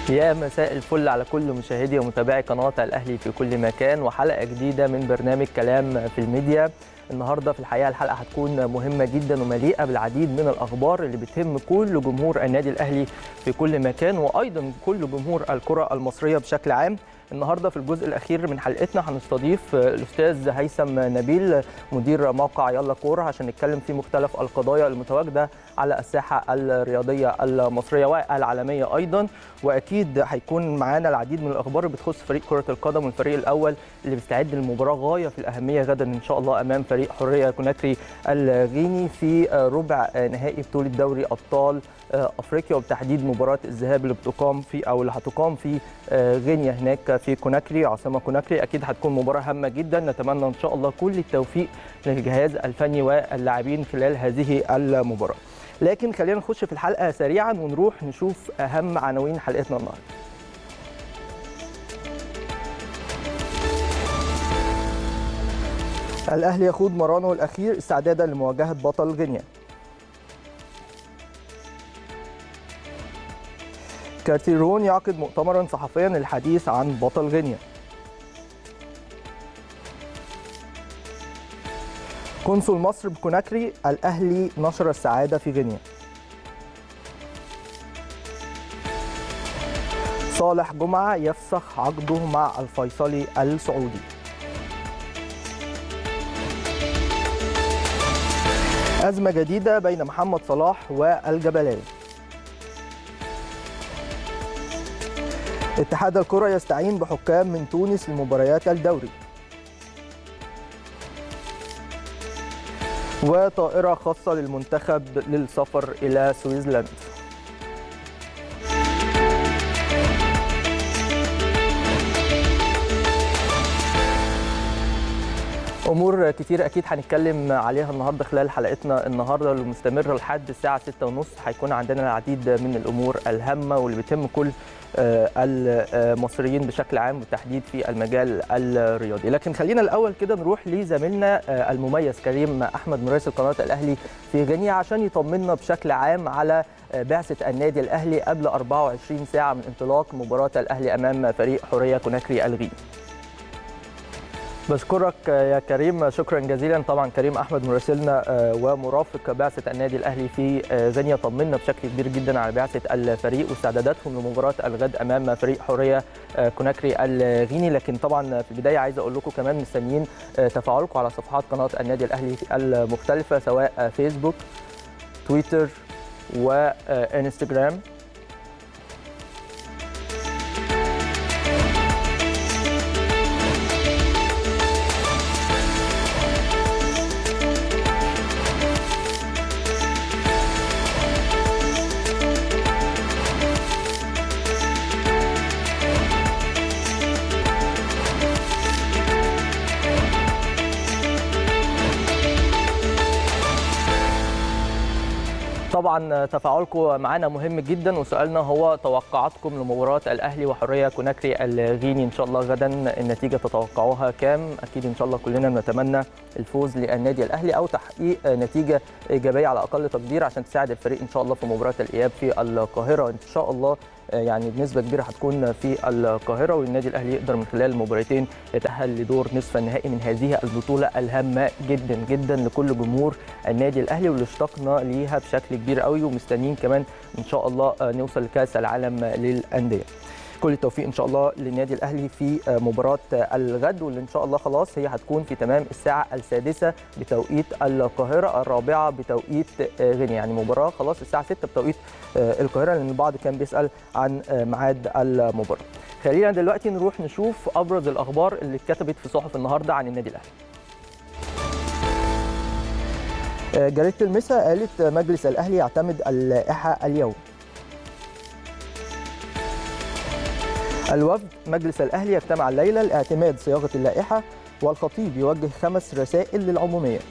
يا مساء الفل على كل مشاهدي ومتابعي قناة الأهلي في كل مكان وحلقة جديدة من برنامج كلام في الميديا النهاردة في الحقيقة الحلقة هتكون مهمة جدا ومليئة بالعديد من الأخبار اللي بتهم كل جمهور النادي الأهلي في كل مكان وأيضا كل جمهور الكرة المصرية بشكل عام النهارده في الجزء الاخير من حلقتنا هنستضيف الاستاذ هيثم نبيل مدير موقع يلا كوره عشان نتكلم في مختلف القضايا المتواجده على الساحه الرياضيه المصريه والعالميه ايضا واكيد هيكون معانا العديد من الاخبار اللي بتخص فريق كره القدم والفريق الاول اللي بيستعد للمباراه غايه في الاهميه غدا ان شاء الله امام فريق حريه كوناكري الغيني في ربع نهائي بطوله دوري ابطال افريقيا وبتحديد مباراه الذهاب اللي بتقام في او اللي هتقام في غينيا هناك في كوناكري عاصمه كوناكري اكيد هتكون مباراه هامه جدا نتمنى ان شاء الله كل التوفيق للجهاز الفني واللاعبين خلال هذه المباراه لكن خلينا نخش في الحلقه سريعا ونروح نشوف اهم عناوين حلقتنا النهارده الاهلي يخوض مرانه الاخير استعدادا لمواجهه بطل غينيا كارتيرون يعقد مؤتمرا صحفيا للحديث عن بطل غينيا قنصل مصر بكوناكري الاهلي نشر السعاده في غينيا صالح جمعه يفسخ عقده مع الفيصلي السعودي أزمة جديدة بين محمد صلاح والجبلاني اتحاد الكرة يستعين بحكام من تونس لمباريات الدوري وطائرة خاصة للمنتخب للسفر إلى سويسلاند امور كتير اكيد هنتكلم عليها النهارده خلال حلقتنا النهارده اللي مستمره لحد الساعه 6:30 هيكون عندنا العديد من الامور الهامه واللي بتهم كل المصريين بشكل عام بالتحديد في المجال الرياضي لكن خلينا الاول كده نروح لزميلنا المميز كريم احمد مراسل قناه الاهلي في غينيا عشان يطمنا بشكل عام على بعثه النادي الاهلي قبل 24 ساعه من انطلاق مباراه الاهلي امام فريق حوريه كوناكري الغيني بشكرك يا كريم شكرا جزيلا طبعا كريم احمد مراسلنا ومرافق بعثه النادي الاهلي في غينيا طمنا بشكل كبير جدا على بعثه الفريق واستعداداتهم لمباراه الغد امام فريق حوريه كوناكري الغيني لكن طبعا في البدايه عايز اقول لكم كمان مستنيين تفاعلكم على صفحات قناه النادي الاهلي المختلفه سواء فيسبوك تويتر وانستجرام طبعا تفاعلكم معنا مهم جدا وسؤالنا هو توقعاتكم لمباراه الاهلي وحريه كوناكري الغيني ان شاء الله غدا النتيجه تتوقعوها كام اكيد ان شاء الله كلنا بنتمنى الفوز للنادي الاهلي او تحقيق نتيجه ايجابيه على اقل تقدير عشان تساعد الفريق ان شاء الله في مباراه الاياب في القاهره ان شاء الله يعني بنسبه كبيره هتكون في القاهره والنادي الاهلي يقدر من خلال المباراتين يتاهل لدور نصف النهائي من هذه البطوله الهامه جدا جدا لكل جمهور النادي الاهلي واللي اشتقنا ليها بشكل كبير قوي ومستنيين كمان ان شاء الله نوصل لكاس العالم للانديه كل التوفيق ان شاء الله للنادي الاهلي في مباراه الغد واللي ان شاء الله خلاص هي هتكون في تمام الساعه السادسه بتوقيت القاهره الرابعه بتوقيت غينيا يعني مباراه خلاص الساعه 6 بتوقيت القاهره لان البعض كان بيسال عن ميعاد المباراه خلينا دلوقتي نروح نشوف ابرز الاخبار اللي اتكتبت في صحف النهارده عن النادي الاهلي جريده المسا قالت مجلس الاهلي يعتمد اللائحه اليوم الوفد مجلس الاهلي يجتمع الليله لاعتماد صياغه اللائحه والخطيب يوجه خمس رسائل للعموميه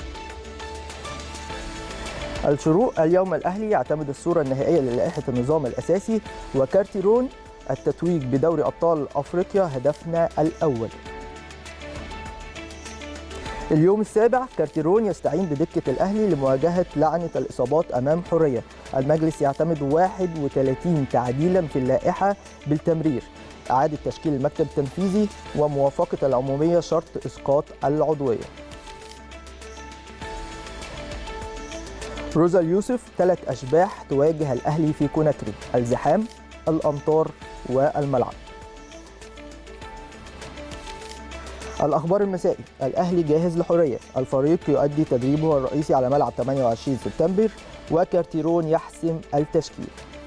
الشروق اليوم الاهلي يعتمد الصوره النهائيه للائحه النظام الاساسي وكارتيرون التتويج بدوري ابطال افريقيا هدفنا الاول اليوم السابع كارتيرون يستعين بدكة الأهلي لمواجهة لعنة الإصابات أمام حرية المجلس يعتمد 31 تعديلا في اللائحة بالتمرير إعادة تشكيل المكتب التنفيذي وموافقة العمومية شرط إسقاط العضوية روزا اليوسف ثلاث أشباح تواجه الأهلي في كوناكري الزحام الأمطار والملعب الأخبار المسائي الأهلي جاهز لحرية الفريق يؤدي تدريبه الرئيسي على ملعب 28 سبتمبر وكارتيرون يحسم التشكيل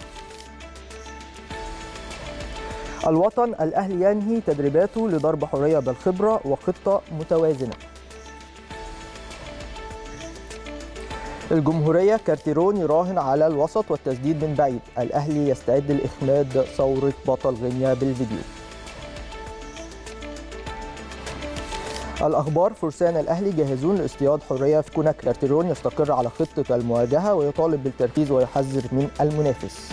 الوطن الأهلي ينهي تدريباته لضرب حرية بالخبرة وخطة متوازنة الجمهورية كارتيرون يراهن على الوسط والتسديد من بعيد الأهلي يستعد لإخماد ثورة بطل غينيا بالفيديو الأخبار فرسان الأهلي جاهزون لاصطياد حرية في كوناك كارتيرون يستقر على خطة المواجهة ويطالب بالتركيز ويحذر من المنافس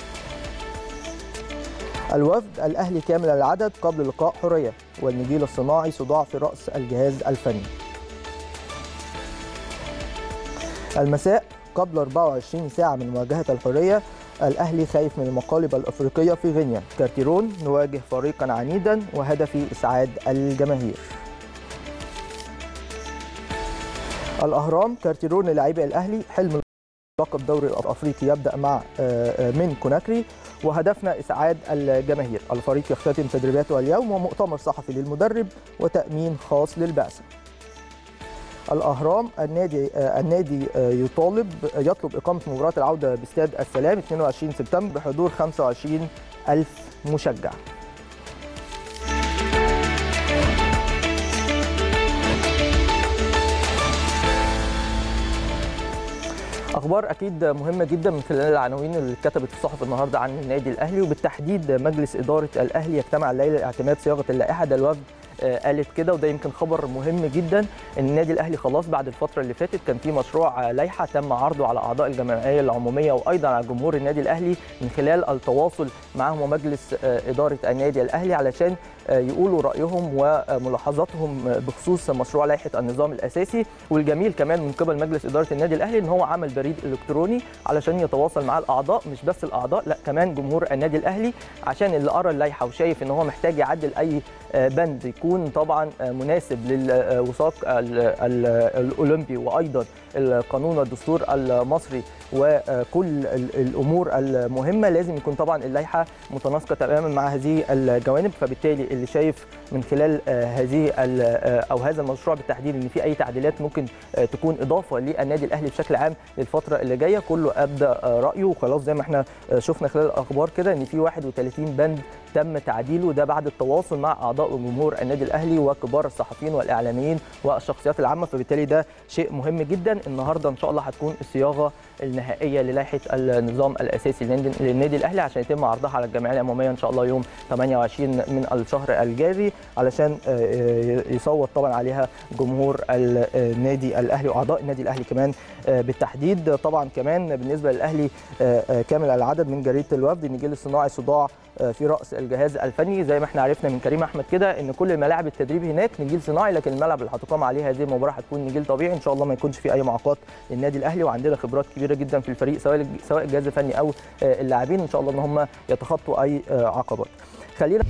الوفد الأهلي كامل العدد قبل لقاء حرية والنجيل الصناعي صداع في رأس الجهاز الفني المساء قبل 24 ساعة من مواجهة الحرية الأهلي خايف من المقالب الأفريقية في غينيا كارتيرون نواجه فريقا عنيدا وهدفي إسعاد الجماهير الأهرام كارتيرون للاعبي الأهلي حلم لقب دوري الافريقي يبدا مع من كوناكري وهدفنا اسعاد الجماهير الفريق يختتم تدريباته اليوم ومؤتمر صحفي للمدرب وتامين خاص للبعثه الاهرام النادي النادي يطالب يطلب اقامه مباراه العوده باستاد السلام 22 سبتمبر بحضور 25 الف مشجع اخبار اكيد مهمه جدا من خلال العناوين اللي اتكتبت في الصحف النهارده عن النادي الاهلي وبالتحديد مجلس اداره الاهلي يجتمع الليله لاعتماد صياغه اللائحه ده الوفد قالت كده وده يمكن خبر مهم جدا ان النادي الاهلي خلاص بعد الفتره اللي فاتت كان في مشروع لائحه تم عرضه على اعضاء الجمعيه العموميه وايضا على جمهور النادي الاهلي من خلال التواصل معهم ومجلس اداره النادي الاهلي علشان يقولوا رايهم وملاحظاتهم بخصوص مشروع لائحه النظام الاساسي والجميل كمان من قبل مجلس اداره النادي الاهلي ان هو عمل بريد الكتروني علشان يتواصل مع الاعضاء مش بس الاعضاء لا كمان جمهور النادي الاهلي عشان اللي قرا اللائحه وشايف ان هو محتاج يعدل اي بند يكون طبعا مناسب للوثاق الاولمبي وايضا القانون والدستور المصري وكل الامور المهمه لازم يكون طبعا اللائحه متناسقه تماما مع هذه الجوانب فبالتالي اللي شايف من خلال هذه او هذا المشروع بالتحديد ان في اي تعديلات ممكن تكون اضافه للنادي الاهلي بشكل عام للفتره اللي جايه كله ابدى رايه وخلاص زي ما احنا شفنا خلال الاخبار كده ان في 31 بند تم تعديله ده بعد التواصل مع اعضاء وجمهور النادي الاهلي وكبار الصحفيين والاعلاميين والشخصيات العامه فبالتالي ده شيء مهم جدا النهارده ان شاء الله هتكون الصياغه النهائيه للائحه النظام الاساسي للنادي الاهلي عشان يتم عرضها على الجمعيه العموميه ان شاء الله يوم 28 من الشهر الجاري علشان يصوت طبعا عليها جمهور النادي الاهلي واعضاء النادي الاهلي كمان بالتحديد طبعا كمان بالنسبه للاهلي كامل العدد من جريده الوفد النجيل الصناعي صداع في راس الجهاز الفني زي ما احنا عرفنا من كريم احمد كده ان كل ملاعب التدريب هناك نجيل صناعي لكن الملعب اللي هتقام عليه هذه المباراه هتكون نجيل طبيعي ان شاء الله ما يكونش في اي معوقات للنادي الاهلي وعندنا خبرات كبيره جدا في الفريق سواء سواء الجهاز الفني او اللاعبين ان شاء الله ان هم يتخطوا اي عقبات خلينا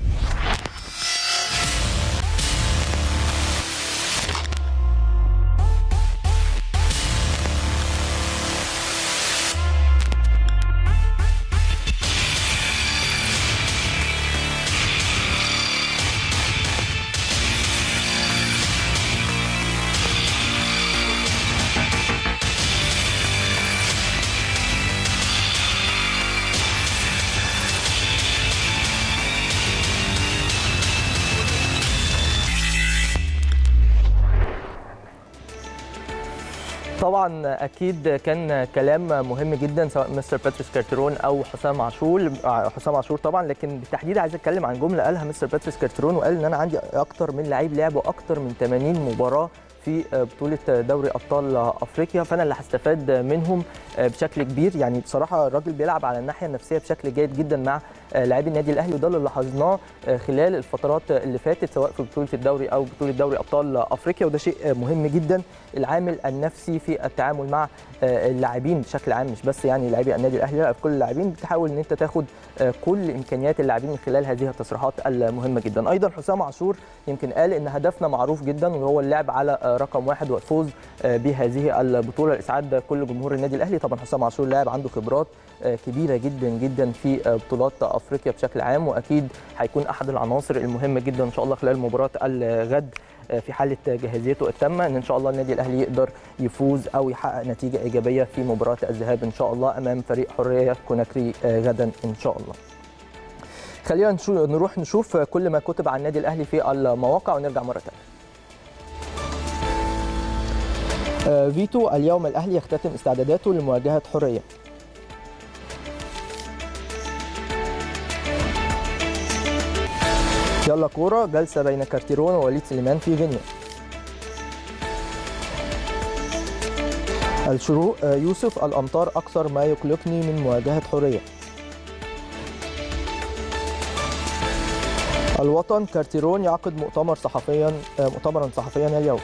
طبعا اكيد كان كلام مهم جدا سواء مستر باتريس كارترون او حسام عاشور حسام عاشور طبعا لكن بالتحديد عايز اتكلم عن جمله قالها مستر باتريس كارترون وقال ان انا عندي اكتر من لعيب لعبوا اكتر من 80 مباراه في بطوله دوري ابطال افريقيا فانا اللي هستفاد منهم بشكل كبير يعني بصراحه الراجل بيلعب على الناحيه النفسيه بشكل جيد جدا مع لاعبي النادي الاهلي وده اللي لاحظناه خلال الفترات اللي فاتت سواء في بطوله الدوري او بطوله دوري ابطال افريقيا وده شيء مهم جدا العامل النفسي في التعامل مع اللاعبين بشكل عام مش بس يعني لاعبي النادي الاهلي لا في كل اللاعبين بتحاول ان انت تاخد كل امكانيات اللاعبين من خلال هذه التصريحات المهمه جدا ايضا حسام عاشور يمكن قال ان هدفنا معروف جدا وهو اللعب على رقم واحد والفوز بهذه البطوله لاسعاد كل جمهور النادي الاهلي طبعا حسام عاشور لاعب عنده خبرات كبيره جدا جدا في بطولات افريقيا بشكل عام واكيد هيكون احد العناصر المهمه جدا ان شاء الله خلال مباراه الغد في حاله جاهزيته التامه ان ان شاء الله النادي الاهلي يقدر يفوز او يحقق نتيجه ايجابيه في مباراه الذهاب ان شاء الله امام فريق حريه كوناكري غدا ان شاء الله. خلينا نروح نشوف كل ما كتب عن النادي الاهلي في المواقع ونرجع مره ثانيه. فيتو اليوم الاهلي يختتم استعداداته لمواجهه حريه. يلا كورة جلسة بين كارتيرون ووليد سليمان في غينيا الشروق يوسف الأمطار أكثر ما يقلقني من مواجهة حرية الوطن كارتيرون يعقد مؤتمر صحفيا مؤتمرا صحفيا اليوم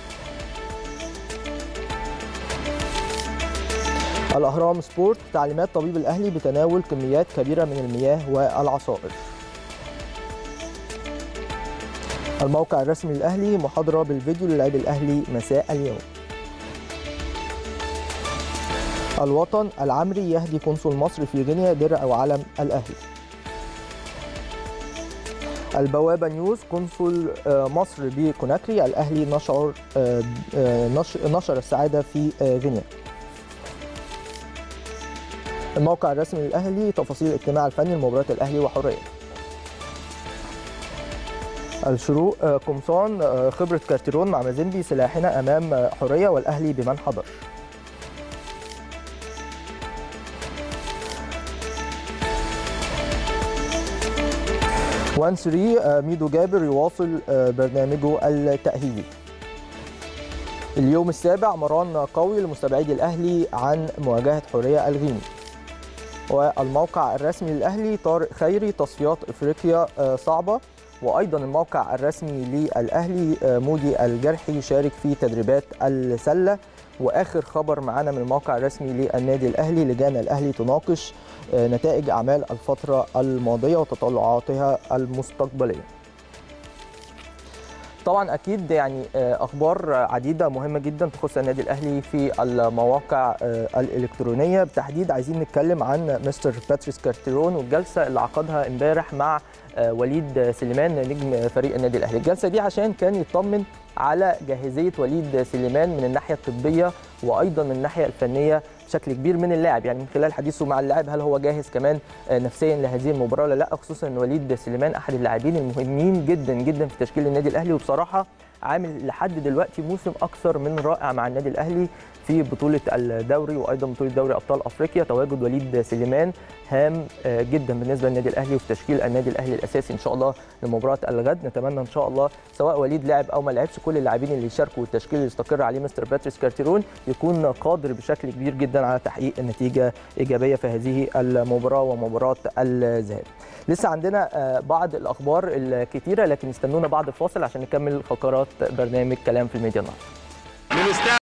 الأهرام سبورت تعليمات طبيب الأهلي بتناول كميات كبيرة من المياه والعصائر الموقع الرسمي للأهلي محاضرة بالفيديو للاعبي الأهلي مساء اليوم الوطن العمري يهدي قنصل مصر في غينيا درع وعلم الأهلي البوابة نيوز قنصل مصر بكوناكري الأهلي نشر نشر السعادة في غينيا الموقع الرسمي للأهلي تفاصيل الاجتماع الفني لمباراة الأهلي وحرية الشروق قمصان خبرة كارتيرون مع مازيمبي سلاحنا أمام حرية والأهلي بمن حضر وان 3 ميدو جابر يواصل برنامجه التأهيلي اليوم السابع مران قوي لمستبعدي الأهلي عن مواجهة حرية الغيني والموقع الرسمي للأهلي طارق خيري تصفيات إفريقيا صعبة وايضا الموقع الرسمي للاهلي مودي الجرحي شارك في تدريبات السله واخر خبر معانا من الموقع الرسمي للنادي الاهلي لجان الاهلي تناقش نتائج اعمال الفتره الماضيه وتطلعاتها المستقبليه طبعا اكيد يعني اخبار عديده مهمه جدا تخص النادي الاهلي في المواقع الالكترونيه بالتحديد عايزين نتكلم عن مستر باتريس كارتيرون والجلسه اللي عقدها امبارح مع وليد سليمان نجم فريق النادي الاهلي الجلسه دي عشان كان يطمن على جاهزيه وليد سليمان من الناحيه الطبيه وايضا من الناحيه الفنيه بشكل كبير من اللاعب يعني من خلال حديثه مع اللاعب هل هو جاهز كمان نفسيا لهذه المباراه ولا لا خصوصا ان وليد سليمان احد اللاعبين المهمين جدا جدا في تشكيل النادي الاهلي وبصراحه عامل لحد دلوقتي موسم اكثر من رائع مع النادي الاهلي في بطوله الدوري وايضا بطوله دوري ابطال افريقيا تواجد وليد سليمان هام جدا بالنسبه للنادي الاهلي وفي تشكيل النادي الاهلي الاساسي ان شاء الله لمباراه الغد نتمنى ان شاء الله سواء وليد لعب او ما لعبش كل اللاعبين اللي يشاركوا والتشكيل اللي يستقر عليه مستر باتريس كارتيرون يكون قادر بشكل كبير جدا على تحقيق نتيجه ايجابيه في هذه المباراه ومباراه الذهاب لسه عندنا بعض الاخبار الكثيره لكن استنونا بعد الفاصل عشان نكمل فقرات برنامج كلام في الميديا النهارده